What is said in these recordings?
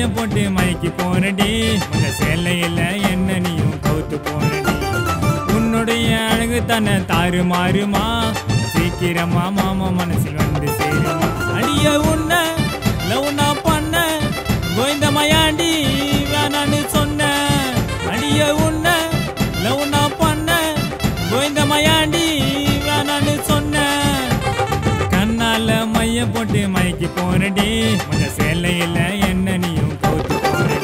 மையம் போட்டு மயக்கி போனடி உங்க சேலையில என்ன நீயும் கவுத்து போனடி உன்னுடைய அழகு தானே தாறு மாறுமா சீக்கிரமா மாமா மனசில் வந்து சேருமா அடிய உன்ன லவ் நான் பண்ண கோவிந்த மயாண்டி வேணான்னு சொன்ன அடிய உன்ன லவ் நான் பண்ண கோவிந்த மயாண்டி வேணான்னு சொன்ன கண்ணால மைய போட்டு மயக்கி போனடி உங்க சேலையில என்ன நீயும் கவுத்து போனடி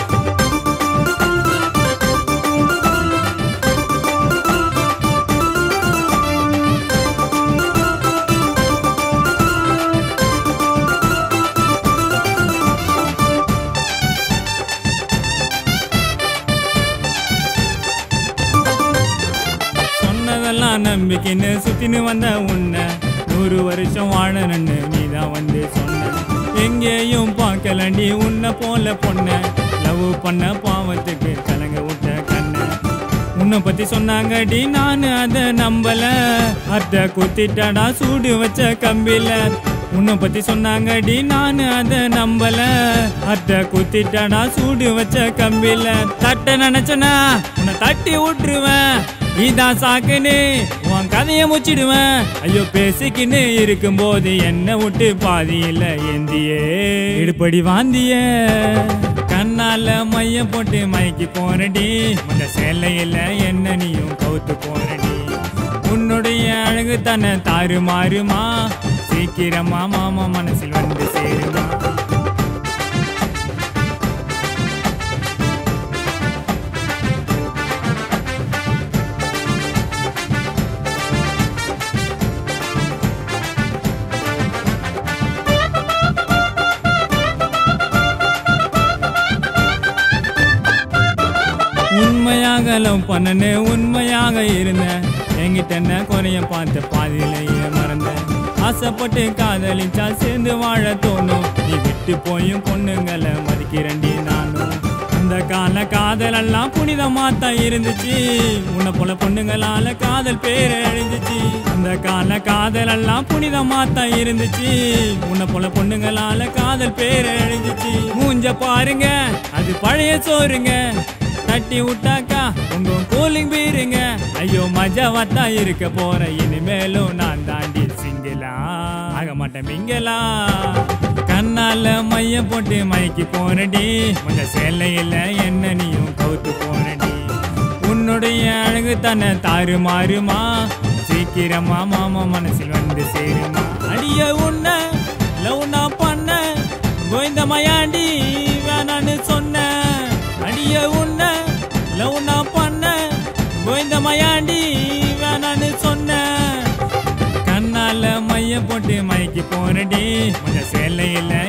சொன்னதெல்லாம் நம்பிக்கைன்னு சுத்தின்னு வந்த உன்னை நூறு வருஷம் வாழணுன்னு நீதான் வந்து சொன்ன எங்கேயும் பார்க்கலண்டி உன்னை போல பொண்ண லவ் பண்ண பாவத்துக்கு கலங்க விட்ட கண்ண உன்னை பத்தி சொன்னாங்கடி நான் அதை நம்பல அத்தை குத்திட்டடா சூடு வச்ச கம்பில உன்னை பத்தி சொன்னாங்கடி நான் அதை நம்பல அத்தை குத்திட்டடா சூடு வச்ச கம்பில தட்ட நினைச்சனா உன்னை தட்டி விட்டுருவேன் இதான் சாக்குன்னு உன் கதைய முச்சிடுவேன் ஐயோ பேசிக்கின்னு இருக்கும்போது என்ன விட்டு பாதியில ஏந்தியே இடுப்படி வாந்திய கண்ணால மைய போட்டு மயக்கி போனடி அந்த சேலையில என்ன நீயும் கவுத்து போனடி உன்னுடைய அழகு தானே தாறு மாறுமா சீக்கிரமா மாமா மனசில் வந்து சேருமா உண்மையாக லவ் பண்ணனு உண்மையாக இருந்தேன் என்கிட்ட என்ன குறைய பார்த்து பாதியிலேயே மறந்தேன் ஆசைப்பட்டு காதலிச்சா சேர்ந்து வாழ தோணும் நீ விட்டு போயும் பொண்ணுங்களை மதிக்கிறண்டி நானும் அந்த கால காதல் எல்லாம் புனிதமா தான் இருந்துச்சு உன்னை போல பொண்ணுங்களால காதல் பேர் அழிஞ்சிச்சு அந்த கால காதல் எல்லாம் புனிதமா தான் இருந்துச்சு உன்னை போல பொண்ணுங்களால காதல் பேர் அழிஞ்சிச்சு மூஞ்ச பாருங்க அது பழைய சோறுங்க தட்டி விட்டாக்கா உங்க கூலிங் பீருங்க ஐயோ மஜாவா தான் இருக்க போற இனிமேலும் நான் தாண்டி சிங்கிளா ஆக மாட்டேன் மிங்கலா கண்ணால மைய போட்டு மயக்கி போனடி உங்க சேலையில என்ன நீயும் கவுத்து போனடி உன்னுடைய அழகு தானே தாறு மாறுமா சீக்கிரமா மாமா மனசில் வந்து சேருமா அடிய உன்ன லவ் நான் பண்ண கோவிந்த மயாண்டி வேணான்னு சொன்ன அடிய உன்ன லவ் நான் பண்ண கோவிந்த மயாண்டி வேணான்னு சொன்ன கண்ணால மைய போட்டு மயக்கி போனடி உங்க சேலையில